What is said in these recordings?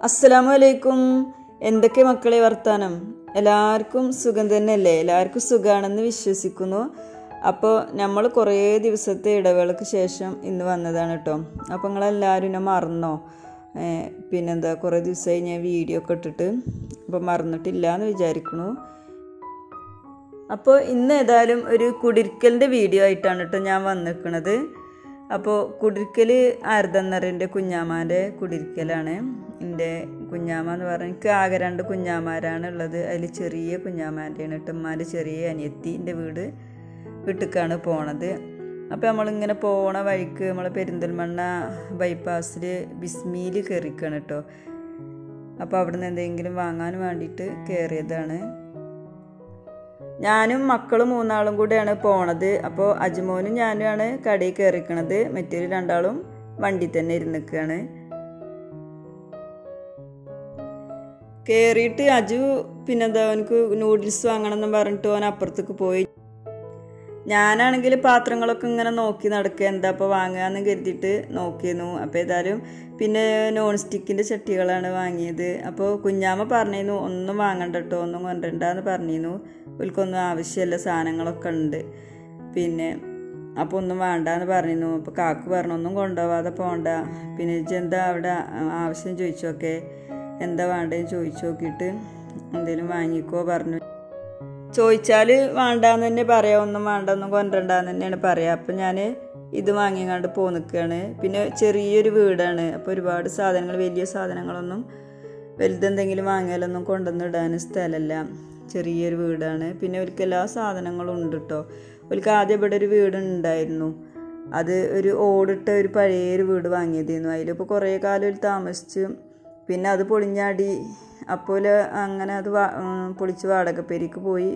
അസ്സലാമു അലൈക്കും എന്തൊക്കെ മക്കളെ വർത്താനം എല്ലാവർക്കും സുഖം തന്നെയല്ലേ എല്ലാവർക്കും സുഖമാണെന്ന് വിശ്വസിക്കുന്നു അപ്പോൾ നമ്മൾ കുറേ ദിവസത്തെ ഇടവേളക്ക് ശേഷം ഇന്ന് വന്നതാണ് കേട്ടോ അപ്പോൾ നിങ്ങളെല്ലാവരും എന്നെ മറന്നോ ഏഹ് പിന്നെന്താ കുറേ ദിവസമായി ഞാൻ വീഡിയോ ഒക്കെ ഇട്ടിട്ട് അപ്പോൾ മറന്നിട്ടില്ല എന്ന് വിചാരിക്കണു അപ്പോൾ ഇന്ന് ഏതായാലും ഒരു കുടിരിക്കലിൻ്റെ വീഡിയോ ആയിട്ടാണ് കേട്ടോ ഞാൻ വന്നിരിക്കുന്നത് അപ്പോൾ കുടിരിക്കൽ ആരതന്നറിൻ്റെ കുഞ്ഞാമാൻ്റെ കുടിരിക്കലാണ് എൻ്റെ കുഞ്ഞാമ എന്ന് പറഞ്ഞാൽ എനിക്ക് ആകെ രണ്ട് കുഞ്ഞാമാരാണ് ഉള്ളത് അതിൽ ചെറിയ കുഞ്ഞാമാൻ്റെയാണ് കേട്ടോ ഉമ്മാൻ്റെ ചെറിയ അനിയത്തി എൻ്റെ വീട് വീട്ടിലേക്കാണ് പോണത് അപ്പോൾ നമ്മളിങ്ങനെ പോണ വഴിക്ക് നമ്മൾ പെരിന്തൽമണ്ണ ബൈപ്പാസിൽ ബിസ്മിയിൽ കയറിക്കാണ് കേട്ടോ അപ്പോൾ അവിടുന്ന് എന്തെങ്കിലും വാങ്ങാൻ വേണ്ടിയിട്ട് കയറിയതാണ് ഞാനും മക്കളും മൂന്നാളും കൂടെയാണ് പോണത് അപ്പോൾ അജ്മോനും ഞാനുമാണ് കടയിൽ കയറിക്കണത് മറ്റൊരു രണ്ടാളും വണ്ടി തന്നെ ഇരുന്നിക്കുകയാണ് കയറിയിട്ട് അജു പിന്നെന്താ അവനക്ക് നൂഡിൽസ് വാങ്ങണം എന്ന് പറഞ്ഞിട്ട് അവൻ അപ്പുറത്തേക്ക് പോയി ഞാനാണെങ്കിൽ പാത്രങ്ങളൊക്കെ ഇങ്ങനെ നോക്കി നടക്കുക എന്താ ഇപ്പോൾ വാങ്ങുകയെന്ന് കരുതിയിട്ട് നോക്കിയിരുന്നു അപ്പോൾ ഏതായാലും പിന്നെ നോൺ സ്റ്റിക്കിൻ്റെ ചട്ടികളാണ് വാങ്ങിയത് അപ്പോൾ കുഞ്ഞാമ്മ പറഞ്ഞിരുന്നു ഒന്നും വാങ്ങണ്ട കേട്ടോ ഒന്നും കൊണ്ടുവരണ്ടെന്ന് പറഞ്ഞിരുന്നു ഇവർക്കൊന്നും ആവശ്യമില്ല സാധനങ്ങളൊക്കെ ഉണ്ട് പിന്നെ അപ്പോൾ ഒന്നും വേണ്ടാന്ന് പറഞ്ഞിരുന്നു അപ്പോൾ കാക്ക് പറഞ്ഞു ഒന്നും കൊണ്ടുപോവാതെ പോകണ്ട പിന്നെ ഇജ്ജ് എന്താ അവിടെ ആവശ്യം ചോദിച്ചോക്കെ എന്താ വേണ്ടതെന്ന് ചോദിച്ചു നോക്കിയിട്ട് എന്തെങ്കിലും വാങ്ങിക്കോ പറഞ്ഞു ചോദിച്ചാൽ വേണ്ടാന്ന് തന്നെ പറയാം ഒന്നും വേണ്ട ഒന്നും കൊണ്ടുവരണ്ടെന്ന് തന്നെയാണ് പറയാം അപ്പം ഞാൻ ഇത് വാങ്ങിങ്ങാണ്ട് പോ നിൽക്കുകയാണ് പിന്നെ ചെറിയൊരു വീടാണ് അപ്പോൾ ഒരുപാട് സാധനങ്ങൾ വലിയ സാധനങ്ങളൊന്നും വലുതെന്തെങ്കിലും വാങ്ങിയാലൊന്നും കൊണ്ടുവന്ന് ഇടാൻ സ്ഥലമല്ല ചെറിയൊരു വീടാണ് പിന്നെ അവർക്ക് എല്ലാ സാധനങ്ങളും ഉണ്ട് കേട്ടോ അവർക്ക് ആദ്യം ഇവിടെ ഒരു വീടുണ്ടായിരുന്നു അത് ഒരു ഓടിട്ട ഒരു പഴയൊരു വീട് വാങ്ങിയതായിരുന്നു അതിലിപ്പോൾ കുറേ കാലം ഒരു താമസിച്ച് പിന്നെ അത് പൊളിഞ്ഞാടി അപ്പോൾ അങ്ങനെ അത് പൊളിച്ച് വാടക പേരിക്ക് പോയി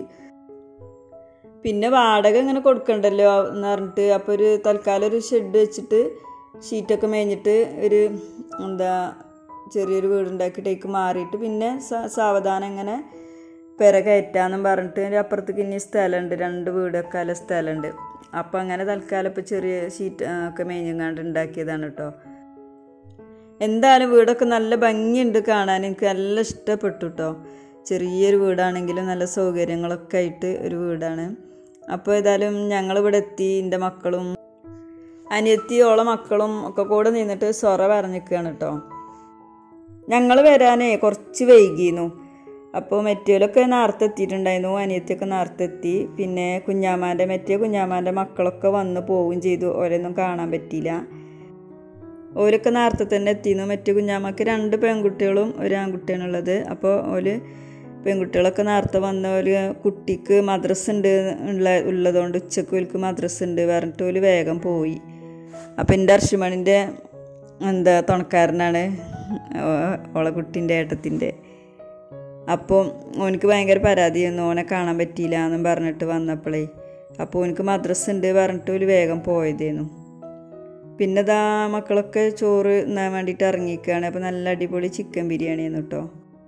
പിന്നെ വാടക ഇങ്ങനെ കൊടുക്കണ്ടല്ലോ എന്ന് പറഞ്ഞിട്ട് അപ്പോൾ ഒരു തൽക്കാലം ഒരു ഷെഡ് വെച്ചിട്ട് ഷീറ്റൊക്കെ മേഞ്ഞിട്ട് ഒരു എന്താ ചെറിയൊരു വീടുണ്ടാക്കിയിട്ടേക്ക് മാറിയിട്ട് പിന്നെ സാവധാനം ഇങ്ങനെ പെര കയറ്റാന്നും പറഞ്ഞിട്ട് അപ്പുറത്തേക്ക് ഇനി സ്ഥലമുണ്ട് രണ്ട് വീടൊക്കെ അല്ല സ്ഥലമുണ്ട് അപ്പോൾ അങ്ങനെ തൽക്കാലം ഇപ്പോൾ ചെറിയ ഷീറ്റ് ഒക്കെ മേഞ്ഞങ്ങാണ്ട് ഉണ്ടാക്കിയതാണ് കേട്ടോ എന്തായാലും വീടൊക്കെ നല്ല ഭംഗിയുണ്ട് കാണാൻ എനിക്ക് നല്ല ഇഷ്ടപ്പെട്ടു കേട്ടോ ചെറിയൊരു വീടാണെങ്കിലും നല്ല സൗകര്യങ്ങളൊക്കെ ആയിട്ട് ഒരു വീടാണ് അപ്പോൾ ഏതായാലും ഞങ്ങളിവിടെ എത്തി എൻ്റെ മക്കളും അനിയത്തി ഓളെ മക്കളും ഒക്കെ കൂടെ നിന്നിട്ട് സൊറ പറഞ്ഞിരിക്കുകയാണ് കേട്ടോ ഞങ്ങൾ വരാനേ കുറച്ച് വൈകിയിരുന്നു അപ്പോൾ മെറ്റിയിലൊക്കെ നേരത്തെ എത്തിയിട്ടുണ്ടായിരുന്നു അനിയത്തിയൊക്കെ നേരത്തെ എത്തി പിന്നെ കുഞ്ഞാമാൻ്റെ മെറ്റിയ കുഞ്ഞാമാൻ്റെ മക്കളൊക്കെ വന്ന് പോവുകയും ചെയ്തു ഓരോന്നും കാണാൻ പറ്റിയില്ല ഓരൊക്കെ നേരത്തെ തന്നെ എത്തിയിരുന്നു മറ്റു കുഞ്ഞാമ്മക്ക് രണ്ട് പെൺകുട്ടികളും ഒരു ആൺകുട്ടിയാണുള്ളത് അപ്പോൾ ഓല് പെൺകുട്ടികളൊക്കെ നേരത്തെ വന്ന ഒരു കുട്ടിക്ക് മദ്രസ് ഉണ്ട് ഉള്ള ഉള്ളതുകൊണ്ട് ഉച്ചക്ക് ഓൽക്ക് മദ്രസ് ഉണ്ട് പറഞ്ഞിട്ട് ഓല് വേഗം പോയി അപ്പോൾ എൻ്റെ അർഷിമണിൻ്റെ എന്താ തുണക്കാരനാണ് ഓളെ കുട്ടീൻ്റെ ഏട്ടത്തിൻ്റെ അപ്പോൾ ഓനക്ക് ഭയങ്കര പരാതിയായിരുന്നു ഓനെ കാണാൻ പറ്റിയില്ല എന്നും പറഞ്ഞിട്ട് വന്നപ്പോഴേ അപ്പോൾ ഓനക്ക് മദ്രസ് ഉണ്ട് പറഞ്ഞിട്ട് ഒരു വേഗം പോയതായിരുന്നു പിന്നെ ഇതാ മക്കളൊക്കെ ചോറ് തിന്നാൻ വേണ്ടിയിട്ട് ഇറങ്ങിയിരിക്കുകയാണ് അപ്പോൾ നല്ല അടിപൊളി ചിക്കൻ ബിരിയാണിയായിരുന്നു കേട്ടോ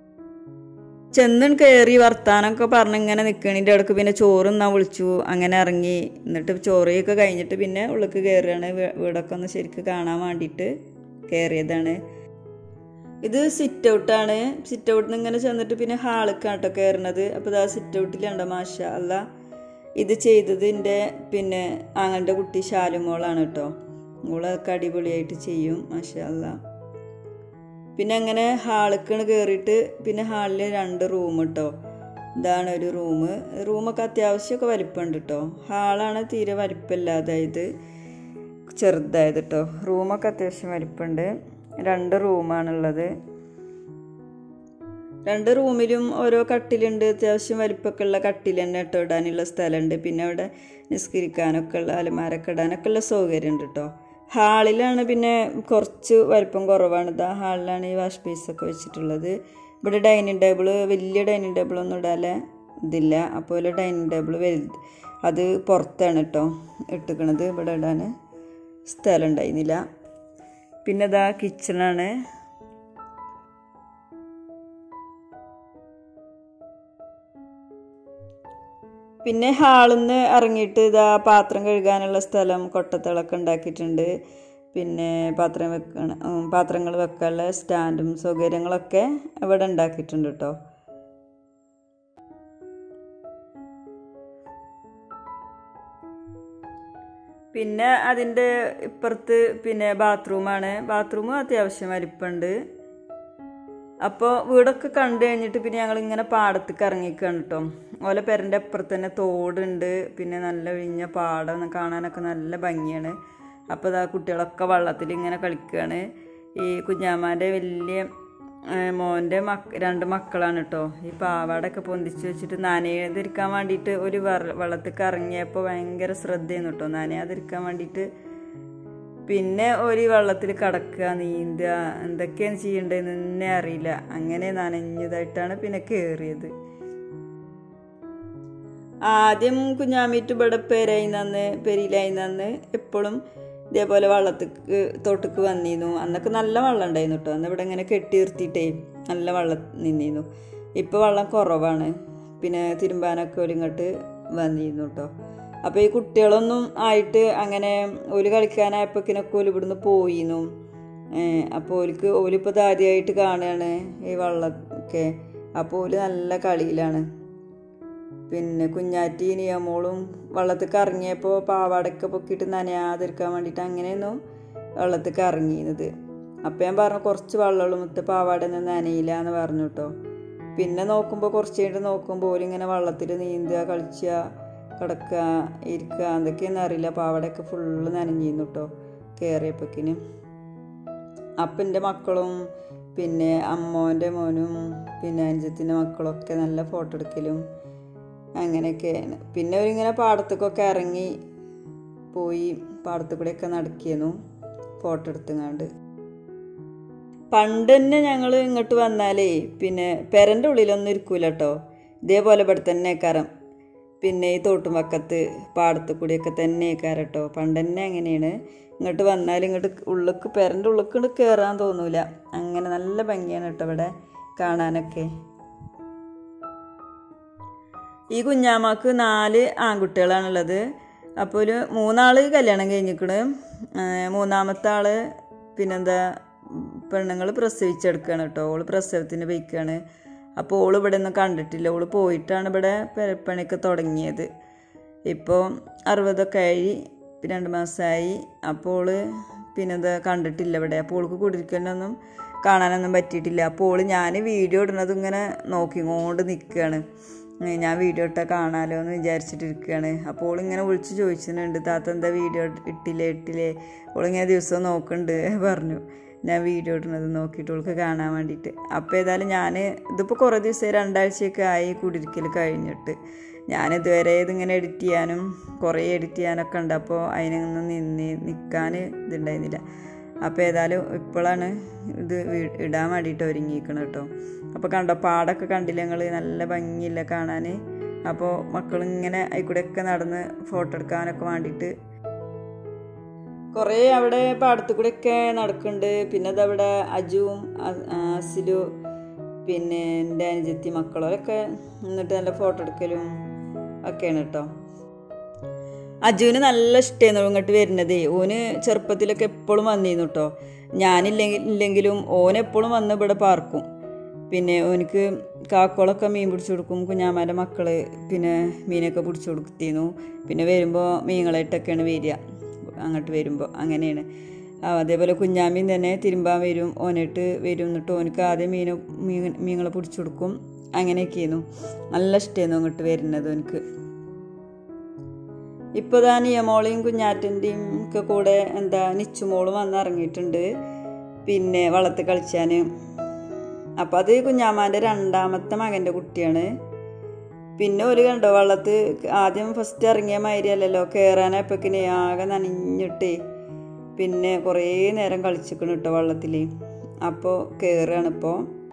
ചെന്നും കയറി വർത്താനമൊക്കെ പറഞ്ഞ് ഇങ്ങനെ നിൽക്കണതിൻ്റെ ഇടയ്ക്ക് പിന്നെ ചോറ് തിന്നാൻ വിളിച്ചു അങ്ങനെ ഇറങ്ങി എന്നിട്ട് ചോറയൊക്കെ കഴിഞ്ഞിട്ട് പിന്നെ ഉള്ളിക്ക് കയറുകയാണ് വീടൊക്കെ ഒന്ന് ശരിക്കും കാണാൻ വേണ്ടിയിട്ട് കയറിയതാണ് ഇത് സിറ്റ് ഔട്ടാണ് സിറ്റ് ഔട്ടിൽ നിന്ന് ഇങ്ങനെ ചെന്നിട്ട് പിന്നെ ഹാളിക്കാണ് കേട്ടോ കയറുന്നത് അപ്പോൾ ഇതാ സിറ്റ് ഔട്ടിലുണ്ടോ മാഷ അല്ല ഇത് ചെയ്തത് എൻ്റെ പിന്നെ ആങ്ങളുടെ കുട്ടി ശാലുമോളാണ് കേട്ടോ മോളൊക്കെ അടിപൊളിയായിട്ട് ചെയ്യും മാഷ അല്ല പിന്നെ അങ്ങനെ ഹാളിക്കാണ് കയറിയിട്ട് പിന്നെ ഹാളിൽ രണ്ട് റൂം കേട്ടോ ഇതാണ് ഒരു റൂം റൂമൊക്കെ അത്യാവശ്യമൊക്കെ വലിപ്പമുണ്ട് കേട്ടോ ഹാളാണ് തീരെ വലിപ്പമില്ലാതായത് ചെറുതായത് കേട്ടോ റൂമൊക്കെ അത്യാവശ്യം വലിപ്പമുണ്ട് രണ്ട് റൂമാണുള്ളത് രണ്ട് റൂമിലും ഓരോ കട്ടിലുണ്ട് അത്യാവശ്യം വലിപ്പമൊക്കെ ഉള്ള കട്ടിൽ തന്നെ ഇട്ടോ ഇടാനുള്ള സ്ഥലമുണ്ട് പിന്നെ അവിടെ നിസ്കരിക്കാനൊക്കെ ഉള്ള അലമാരൊക്കെ ഇടാനൊക്കെ ഉള്ള സൗകര്യം ഉണ്ട് കേട്ടോ ഹാളിലാണ് പിന്നെ കുറച്ച് വലിപ്പം കുറവാണ് ഇതാ ഹാളിലാണ് ഈ വാഷ് ബേസൊക്കെ വെച്ചിട്ടുള്ളത് ഇവിടെ ഡൈനിങ് ടേബിൾ വലിയ ഡൈനിങ് ടേബിളൊന്നും ഇടാലെ ഇതില്ല അപ്പോൾ ഡൈനിങ് ടേബിൾ വലുത് അത് പുറത്താണ് കേട്ടോ ഇട്ടിക്കണത് ഇവിടെ ഇടാൻ സ്ഥലം ഉണ്ടായിരുന്നില്ല പിന്നെ ഇതാ കിച്ചണാണ് പിന്നെ ഹാളിൽ നിന്ന് ഇറങ്ങിയിട്ട് ഇതാ പാത്രം കഴുകാനുള്ള സ്ഥലം കൊട്ടത്തിളൊക്കെ ഉണ്ടാക്കിയിട്ടുണ്ട് പിന്നെ പാത്രം വെക്കണ ഉം, പാത്രങ്ങൾ വെക്കാനുള്ള സ്റ്റാൻഡും സൗകര്യങ്ങളൊക്കെ ഇവിടെ ഉണ്ടാക്കിയിട്ടുണ്ട് കേട്ടോ പിന്നെ അതിൻ്റെ ഇപ്പുറത്ത് പിന്നെ ബാത്റൂമാണ് ബാത്റൂമും അത്യാവശ്യം വലിപ്പമുണ്ട് അപ്പോൾ വീടൊക്കെ കണ്ടു കഴിഞ്ഞിട്ട് പിന്നെ ഞങ്ങൾ ഇങ്ങനെ പാടത്തേക്ക് ഇറങ്ങിക്കാണ് കേട്ടോ ഓലെ പെരൻ്റെ അപ്പുറത്ത് തന്നെ തോടുണ്ട് പിന്നെ നല്ല ഒഴിഞ്ഞ പാടം കാണാനൊക്കെ നല്ല ഭംഗിയാണ് അപ്പോൾ ഇതാ കുട്ടികളൊക്കെ വള്ളത്തിൽ ഇങ്ങനെ കളിക്കുകയാണ് ഈ കുഞ്ഞാമാൻ്റെ വലിയ ഏഹ്, മോൻ്റെ മക്ക രണ്ട് മക്കളാണ് കേട്ടോ ഈ പാവാടൊക്കെ പൊന്തിച്ച് വെച്ചിട്ട് നനയാതിരിക്കാൻ വേണ്ടിയിട്ട് ഒരു വറ- വെള്ളത്തേക്ക് ഇറങ്ങിയപ്പോൾ ഭയങ്കര ശ്രദ്ധയെന്ന് കേട്ടോ നനയാതിരിക്കാൻ വേണ്ടിയിട്ട് പിന്നെ ഒരു വെള്ളത്തിൽ കിടക്കുക നീന്തുക എന്തൊക്കെയാണ് ചെയ്യേണ്ടതെന്ന് തന്നെ അറിയില്ല അങ്ങനെ നനഞ്ഞതായിട്ടാണ് പിന്നെ കയറിയത് ആദ്യം കുഞ്ഞാമീറ്റ് ഇവിടെ പേരായി നന്ന് പെരിയിലായി നന്ന് എപ്പോഴും ഇതേപോലെ വള്ളത്തേക്ക് തോട്ടക്ക് വന്നിരുന്നു അന്നൊക്കെ നല്ല വെള്ളം ഉണ്ടായിരുന്നു കേട്ടോ അന്ന് ഇവിടെ ഇങ്ങനെ കെട്ടി നിർത്തിയിട്ടേ നല്ല വെള്ളം നിന്നിരുന്നു ഇപ്പോൾ വെള്ളം കുറവാണ് പിന്നെ തിരുമ്പാനൊക്കെ ഒരു ഇങ്ങോട്ട് വന്നിരുന്നു കേട്ടോ അപ്പോൾ ഈ കുട്ടികളൊന്നും ആയിട്ട് അങ്ങനെ ഓല് കളിക്കാനായപ്പോക്കിനൊക്കെ ഓല് ഇവിടുന്ന് പോയിരുന്നു അപ്പോൾ ഓലിക്ക് ഓലിപ്പോൾ ഇത് ആദ്യമായിട്ട് കാണുകയാണ് ഈ വള്ളമൊക്കെ അപ്പോൾ ഓല് നല്ല കളിയിലാണ് പിന്നെ കുഞ്ഞാറ്റി നിയമോളും വെള്ളത്തേക്ക് ഇറങ്ങിയപ്പോൾ പാവാടൊക്കെ പൊക്കിയിട്ട് നനയാതിരിക്കാൻ വേണ്ടിയിട്ട് അങ്ങനെയൊന്നും വെള്ളത്തേക്ക് ഇറങ്ങിയിരുന്നത് അപ്പം ഞാൻ പറഞ്ഞു കുറച്ച് വെള്ളമുള്ളൂ മുത്ത പാവാട ഒന്നും നനയില്ല എന്ന് പറഞ്ഞു കേട്ടോ പിന്നെ നോക്കുമ്പോൾ കുറച്ച് കഴിഞ്ഞിട്ട് നോക്കുമ്പോൾ ഓരിങ്ങനെ വെള്ളത്തിൽ നീന്തുക കളിച്ചുക കിടക്കുക ഇരിക്കുക എന്തൊക്കെയാണെന്ന് അറിയില്ല പാവാടയൊക്കെ ഫുള്ള് നനഞ്ഞിരുന്നു കേട്ടോ കയറിയപ്പോക്കിന് അപ്പം എൻ്റെ മക്കളും പിന്നെ അമ്മോൻ്റെ മോനും പിന്നെ അനുജത്തിൻ്റെ മക്കളൊക്കെ നല്ല ഫോട്ടോ എടുക്കലും അങ്ങനെയൊക്കെയാണ് പിന്നെ അവരിങ്ങനെ പാടത്തേക്കൊക്കെ ഇറങ്ങി പോയി പാടത്തു കൂടെയൊക്കെ നടക്കിയിരുന്നു ഫോട്ടോ എടുത്തുങ്ങാണ്ട് പണ്ട് തന്നെ ഞങ്ങൾ ഇങ്ങോട്ട് വന്നാലേ പിന്നെ പെരൻ്റെ ഉള്ളിലൊന്നും ഇരിക്കൂല കേട്ടോ ഇതേപോലെ ഇവിടെ തന്നെ കരം പിന്നെ ഈ തോട്ടുമക്കത്ത് പാടത്ത് കൂടിയൊക്കെ തന്നെ കയറ കേട്ടോ പണ്ട് തന്നെ അങ്ങനെയാണ് ഇങ്ങോട്ട് വന്നാൽ ഇങ്ങോട്ട് ഉള്ളിക്ക് പെരൻ്റെ ഉള്ളിക്ക് കയറാൻ തോന്നൂല അങ്ങനെ നല്ല ഭംഗിയാണ് കേട്ടോ ഇവിടെ കാണാനൊക്കെ ഈ കുഞ്ഞാമ്മക്ക് നാല് ആൺകുട്ടികളാണുള്ളത് അപ്പോൾ ഒരു മൂന്നാള് കല്യാണം കഴിഞ്ഞിക്കണ് മൂന്നാമത്തെ ആള് പിന്നെന്താ പെണ്ണുങ്ങൾ പ്രസവിച്ചെടുക്കുകയാണ് കേട്ടോ ഓള് പ്രസവത്തിന് പോയിക്കാണ് അപ്പോൾ ഓള് ഇവിടെ ഒന്നും കണ്ടിട്ടില്ല ഓള് പോയിട്ടാണ് ഇവിടെ പെരപ്പണിയൊക്കെ തുടങ്ങിയത് ഇപ്പോൾ അറുപതൊക്കെ ആയി പിന്നെ രണ്ട് മാസമായി അപ്പോൾ ഓള് പിന്നെന്താ കണ്ടിട്ടില്ല ഇവിടെ അപ്പോൾ ഓൾക്ക് കുടിരിക്കലിനൊന്നും കാണാനൊന്നും പറ്റിയിട്ടില്ല അപ്പോൾ ഓള് ഞാൻ വീഡിയോ ഇടുന്നത് ഇങ്ങനെ നോക്കിക്കൊണ്ട് നിൽക്കുകയാണ് ഞാൻ വീഡിയോ ഇട്ടാൽ കാണാലോ എന്ന് വിചാരിച്ചിട്ടിരിക്കുകയാണ് അപ്പോൾ ഓളിങ്ങനെ വിളിച്ച് ചോദിച്ചിട്ടുണ്ട് താത്ത എന്താ വീഡിയോ ഇട്ടില്ലേ ഇട്ടില്ലേ ഓളിങ്ങനെ ദിവസം നോക്കുന്നുണ്ട് പറഞ്ഞു ഞാൻ വീഡിയോ ഇടുന്നത് നോക്കിയിട്ട് ഓൾക്ക് കാണാൻ വേണ്ടിയിട്ട് അപ്പോൾ ഏതായാലും ഞാൻ ഇതിപ്പോൾ കുറേ ദിവസം രണ്ടാഴ്ചയൊക്കെ ആയി കുടിരിക്കൽ കഴിഞ്ഞിട്ട് ഞാൻ ഇതുവരെ ഇതിങ്ങനെ എഡിറ്റ് ചെയ്യാനും കുറേ എഡിറ്റ് ചെയ്യാനൊക്കെ ഉണ്ട് അപ്പോൾ അതിനൊന്നും നിന്ന് നിൽക്കാൻ ഇതുണ്ടായിരുന്നില്ല അപ്പോൾ ഏതായാലും ഇപ്പോഴാണ് ഇത് വീ- ഇടാൻ വേണ്ടിയിട്ട് ഒരുങ്ങിയിരിക്കണം കേട്ടോ അപ്പോൾ കണ്ടോ പാടൊക്കെ കണ്ടില്ല ഞങ്ങൾ നല്ല ഭംഗിയില്ല കാണാൻ അപ്പോൾ മക്കളിങ്ങനെ അതിൽക്കൂടെയൊക്കെ നടന്ന് ഫോട്ടോ എടുക്കാനൊക്കെ വേണ്ടിയിട്ട് കുറേ അവിടെ പാടത്തു കൂടെയൊക്കെ നടക്കുന്നുണ്ട് പിന്നെ അതവിടെ അജുവും അ- അസിലു പിന്നെ എൻ്റെ അനുജത്തി മക്കളൊക്കെ നിന്നിട്ട് നല്ല ഫോട്ടോ എടുക്കലും ഒക്കെയാണ് കേട്ടോ അജുവിന് നല്ല ഇഷ്ടമായിരുന്നു ഇങ്ങോട്ട് വരുന്നതേ ഓന് ചെറുപ്പത്തിലൊക്കെ എപ്പോഴും വന്നിരുന്നു കേട്ടോ ഞാനില്ലെങ്കിൽ ഇല്ലെങ്കിലും ഓനെപ്പോഴും വന്ന് ഇവിടെ പാർക്കും പിന്നെ ഓനിക്ക് കാക്കോളൊക്കെ മീൻ പിടിച്ചു കൊടുക്കും കുഞ്ഞാമാൻ്റെ മക്കള് പിന്നെ മീനൊക്കെ പിടിച്ചു കൊടുത്തിരുന്നു പിന്നെ വരുമ്പോൾ മീനുകളായിട്ടൊക്കെയാണ് വരിക അങ്ങോട്ട് വരുമ്പോൾ അങ്ങനെയാണ് ആ, അതേപോലെ കുഞ്ഞാമീൻ തന്നെ തിരുമ്പാൻ വരും ഓനായിട്ട് വരും എന്നിട്ട് ഓനക്ക് ആദ്യം മീൻ മീൻ മീനുകളെ പിടിച്ചു കൊടുക്കും അങ്ങനെയൊക്കെയായിരുന്നു നല്ല ഇഷ്ടമായിരുന്നു അങ്ങോട്ട് വരുന്നത് ഓനക്ക് ഇപ്പോൾ ദാ നിയമോളെയും കുഞ്ഞാറ്റൻ്റെയും ഒക്കെ കൂടെ എന്താ നിച്ചുമോളും വന്ന് ഇറങ്ങിയിട്ടുണ്ട് പിന്നെ വള്ളത്തിൽ കളിച്ചാൻ അപ്പോൾ അത് കുഞ്ഞാമാൻ്റെ രണ്ടാമത്തെ മകൻ്റെ കുട്ടിയാണ് പിന്നെ ഒരു കണ്ടോ വള്ളത്ത് ആദ്യം ഫസ്റ്റ് ഇറങ്ങിയ മാതിരി അല്ലല്ലോ കയറാനായപ്പോക്കിനെ ആകെ നനഞ്ഞിട്ടേ പിന്നെ കുറേ നേരം കളിച്ചിക്കണം കേട്ടോ വള്ളത്തിൽ അപ്പോൾ കയറുകയാണ് ഇപ്പോൾ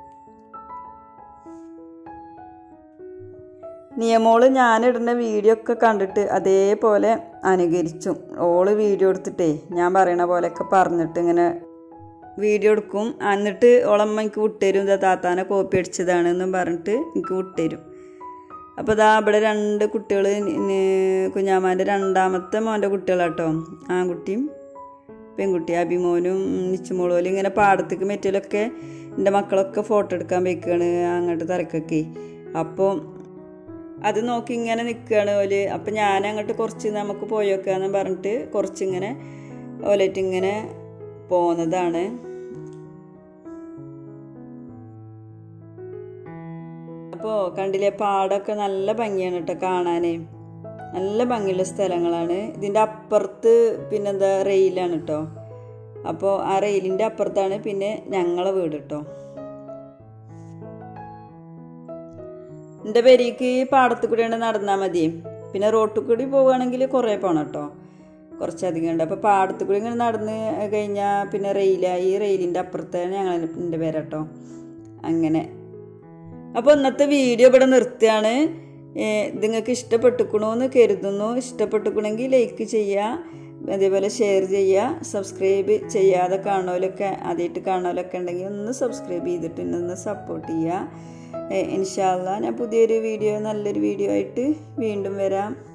നിയമോള് ഞാനിടുന്ന വീഡിയോ ഒക്കെ കണ്ടിട്ട് അതേപോലെ അനുകരിച്ചു ഓള് വീഡിയോ എടുത്തിട്ടേ ഞാൻ പറയണ പോലെയൊക്കെ പറഞ്ഞിട്ട് ഇങ്ങനെ വീഡിയോ എടുക്കും എന്നിട്ട് ഓളമ്മ എനിക്ക് വിട്ടുതരും ഇതാ താത്താനെ കോപ്പി അടിച്ചതാണ് എന്നും പറഞ്ഞിട്ട് എനിക്ക് വിട്ടുതരും അപ്പോൾ ഇതാ ഇവിടെ രണ്ട് കുട്ടികൾ കുഞ്ഞാമാൻ്റെ രണ്ടാമത്തെ മോൻ്റെ കുട്ടികളാട്ടോ ആൺകുട്ടിയും പെൺകുട്ടി അഭിമോനും നിച്ചുമോളോലും ഇങ്ങനെ പാടത്തേക്ക് മെറ്റിലൊക്കെ എൻ്റെ മക്കളൊക്കെ ഫോട്ടോ എടുക്കാൻ വെക്കുകയാണ് അങ്ങോട്ട് തറക്കൊക്കെ അപ്പോൾ അത് നോക്കി ഇങ്ങനെ നിൽക്കുകയാണ് ഓല് അപ്പം ഞാൻ അങ്ങോട്ട് കുറച്ച് നമുക്ക് പോയോക്കാന്ന് പറഞ്ഞിട്ട് കുറച്ചിങ്ങനെ ഓലേറ്റ് ഇങ്ങനെ പോകുന്നതാണ് അപ്പോൾ കണ്ടില്ലേ പാടമൊക്കെ നല്ല ഭംഗിയാണ് കേട്ടോ കാണാൻ നല്ല ഭംഗിയുള്ള സ്ഥലങ്ങളാണ് ഇതിൻ്റെ അപ്പുറത്ത് പിന്നെന്താ റെയിലാണ് കേട്ടോ അപ്പോൾ ആ റെയിലിൻ്റെ അപ്പുറത്താണ് പിന്നെ ഞങ്ങളെ വീട് കേട്ടോ എൻ്റെ പെരീക്ക് പാടത്ത് കൂടിയാണ് നടന്നാൽ മതി പിന്നെ റോട്ടിൽ കൂടി പോവുകയാണെങ്കിൽ കുറേ പോകണം കേട്ടോ കുറച്ചധികം ഉണ്ട് അപ്പോൾ പാടത്ത് കൂടി ഇങ്ങനെ നടന്ന് കഴിഞ്ഞാൽ പിന്നെ റെയിലായി റെയിലിൻ്റെ അപ്പുറത്താണ് ഞങ്ങൾ എൻ്റെ പേരാട്ടോ അങ്ങനെ അപ്പോൾ ഇന്നത്തെ വീഡിയോ ഇവിടെ നിർത്തുകയാണ് ഇത് നിങ്ങൾക്ക് ഇഷ്ടപ്പെട്ടുക്കണോ എന്ന് കരുതുന്നു ഇഷ്ടപ്പെട്ടുക്കണമെങ്കിൽ ലൈക്ക് ചെയ്യുക അതേപോലെ ഷെയർ ചെയ്യുക സബ്സ്ക്രൈബ് ചെയ്യാതെ കാണുമല്ലൊക്കെ ആദ്യമായിട്ട് കാണുമല്ലൊക്കെ ഉണ്ടെങ്കിൽ ഒന്ന് സബ്സ്ക്രൈബ് ചെയ്തിട്ട് എന്നെ ഒന്ന് സപ്പോർട്ട് ചെയ്യുക ഇൻഷാല്ല ഞാൻ പുതിയൊരു വീഡിയോ നല്ലൊരു വീഡിയോ ആയിട്ട് വീണ്ടും വരാം